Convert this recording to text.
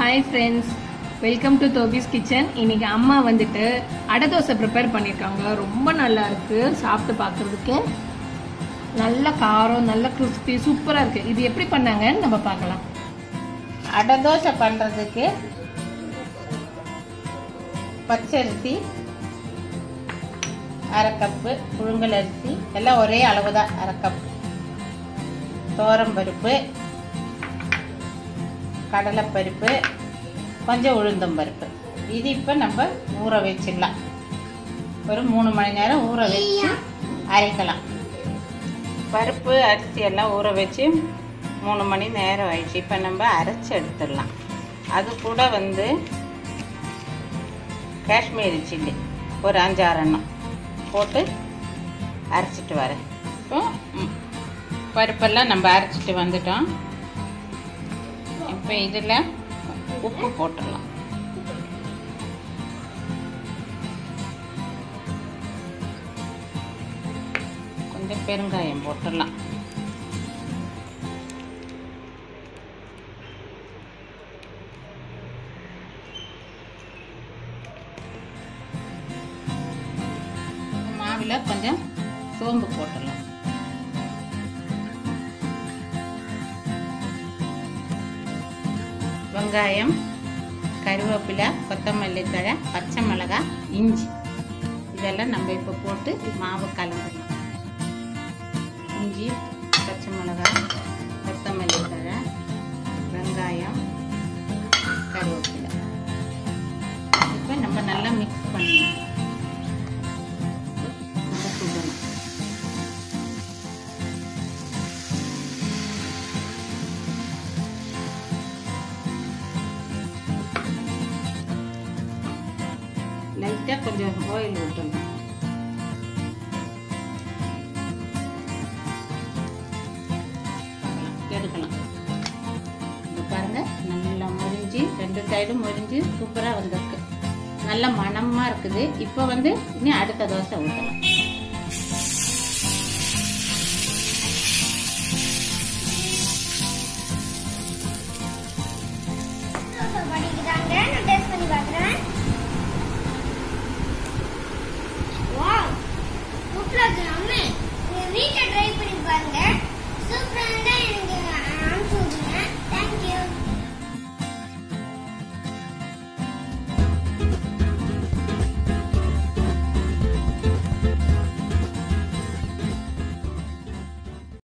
hi friends welcome to தோபிஸ் kitchen இன்னைக்கு அம்மா வந்துட்டு அடை தோசை ப்ரிப்பேர் பண்ணியிருக்காங்க ரொம்ப நல்லா இருக்கு சாப்பிட்டு பார்க்கறதுக்கு நல்ல காரம் நல்ல கிறிஸ்பி சூப்பராக இருக்கு இது எப்படி பண்ணாங்கன்னு நம்ம பார்க்கலாம் அடை தோசை பண்ணுறதுக்கு பச்சரிசி அரை கப்பு புழுங்கல் அரிசி எல்லாம் ஒரே அளவு தான் அரை கப் பருப்பு கடலைப்பருப்பு கொஞ்சம் உளுந்தம் பருப்பு இது இப்போ நம்ம ஊற வச்சிடலாம் ஒரு மூணு மணி நேரம் ஊற வச்சு அரைக்கலாம் பருப்பு அரிசி எல்லாம் ஊற வச்சு மூணு மணி நேரம் ஆயிடுச்சு இப்போ நம்ம அரைச்சி எடுத்துடலாம் அது கூட வந்து காஷ்மீரி சில்லி ஒரு அஞ்சாறு எண்ணம் போட்டு அரைச்சிட்டு வரேன் இப்போ ம், பருப்பெல்லாம் நம்ம அரைச்சிட்டு வந்துட்டோம் இப்போ இதில் உப்பு போட்டுடலாம் கொஞ்சம் பெருங்காயம் போட்டுடலாம் மாவில் கொஞ்சம் சோம்பு போட்டுடலாம் வெங்காயம் கருவேப்பிலை கொத்தமல்லி தழை பச்சை மிளகாய் இஞ்சி இதெல்லாம் நம்ம இப்போ போட்டு மாவு கலந்துடலாம் இஞ்சி பச்சை மிளகாய் கொத்தமல்லி தழை வெங்காயம் கருவேப்பிலை இப்போ நம்ம நல்லா மிக்ஸ் பண்ணணும் நல்லா சுடணும் லைட்டாக கொஞ்சம் ஆயில் விட்டுணும் பார்க்கலாம், எடுக்கலாம் இது பாருங்க நல்லா முறிஞ்சு ரெண்டு சைடும் முறிஞ்சு சூப்பராக வந்திருக்கு நல்ல மணமா இருக்குது இப்போ வந்து இனி அடுத்த தோசை ஊற்றலாம் படிக்கிறாங்க நான் டேஸ்ட் பண்ணி பார்க்குறேன் வாவ் சூப்பராக இருக்கு அம்மே நீங்கள் வீட்டில் ட்ரை